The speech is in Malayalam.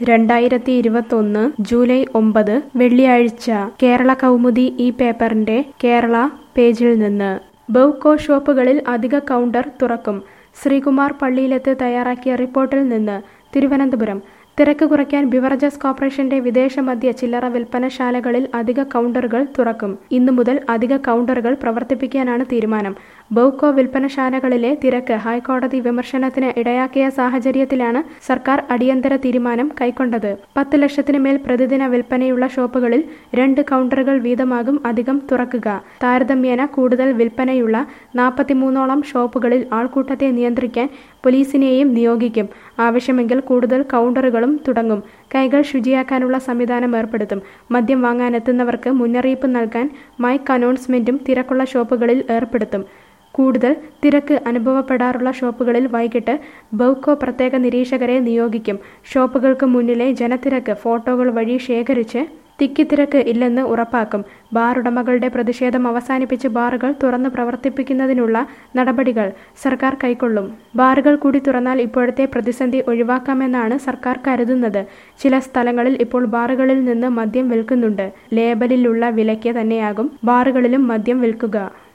രണ്ടായിരത്തി ഇരുപത്തൊന്ന് ജൂലൈ ഒമ്പത് വെള്ളിയാഴ്ച കേരള കൗമുദി ഈ പേപ്പറിന്റെ കേരള പേജിൽ നിന്ന് ബൗക്കോ ഷോപ്പുകളിൽ അധിക കൗണ്ടർ തുറക്കും ശ്രീകുമാർ പള്ളിയിലെത്ത് തയ്യാറാക്കിയ റിപ്പോർട്ടിൽ നിന്ന് തിരുവനന്തപുരം തിരക്ക് കുറയ്ക്കാൻ ബിവറേജസ് കോർപ്പറേഷന്റെ വിദേശ മദ്യ ചില്ലറ വിൽപ്പനശാലകളിൽ അധിക കൗണ്ടറുകൾ തുറക്കും ഇന്നു മുതൽ അധിക കൗണ്ടറുകൾ പ്രവർത്തിപ്പിക്കാനാണ് തീരുമാനം ബൗക്കോ വിൽപ്പനശാലകളിലെ തിരക്ക് ഹൈക്കോടതി വിമർശനത്തിന് ഇടയാക്കിയ സാഹചര്യത്തിലാണ് സർക്കാർ അടിയന്തര തീരുമാനം കൈക്കൊണ്ടത് പത്ത് ലക്ഷത്തിന് മേൽ പ്രതിദിന വിൽപ്പനയുള്ള ഷോപ്പുകളിൽ രണ്ട് കൗണ്ടറുകൾ വീതമാകും അധികം തുറക്കുക താരതമ്യേന കൂടുതൽ വിൽപ്പനയുള്ള നാൽപ്പത്തിമൂന്നോളം ഷോപ്പുകളിൽ ആൾക്കൂട്ടത്തെ നിയന്ത്രിക്കാൻ പോലീസിനെയും നിയോഗിക്കും ആവശ്യമെങ്കിൽ കൂടുതൽ കൗണ്ടറുകളും തുടങ്ങും കൈകൾ ശുചിയാക്കാനുള്ള സംവിധാനം ഏർപ്പെടുത്തും മദ്യം വാങ്ങാനെത്തുന്നവർക്ക് മുന്നറിയിപ്പ് നൽകാൻ മൈക്ക് അനൗൺസ്മെന്റും തിരക്കുള്ള ഷോപ്പുകളിൽ ഏർപ്പെടുത്തും കൂടുതൽ തിരക്ക് അനുഭവപ്പെടാറുള്ള ഷോപ്പുകളിൽ വൈകിട്ട് ബൗക്കോ പ്രത്യേക നിരീക്ഷകരെ നിയോഗിക്കും ഷോപ്പുകൾക്ക് മുന്നിലെ ജനത്തിരക്ക് ഫോട്ടോകൾ വഴി ശേഖരിച്ച് തിക്കിത്തിരക്ക് ഇല്ലെന്ന് ഉറപ്പാക്കും ബാർ ഉടമകളുടെ പ്രതിഷേധം അവസാനിപ്പിച്ച് ബാറുകൾ തുറന്ന് പ്രവർത്തിപ്പിക്കുന്നതിനുള്ള നടപടികൾ സർക്കാർ കൈക്കൊള്ളും ബാറുകൾ കൂടി തുറന്നാൽ ഇപ്പോഴത്തെ പ്രതിസന്ധി ഒഴിവാക്കാമെന്നാണ് സർക്കാർ കരുതുന്നത് ചില സ്ഥലങ്ങളിൽ ഇപ്പോൾ ബാറുകളിൽ നിന്ന് മദ്യം വിൽക്കുന്നുണ്ട് ലേബലിലുള്ള വിലയ്ക്ക് തന്നെയാകും ബാറുകളിലും മദ്യം വിൽക്കുക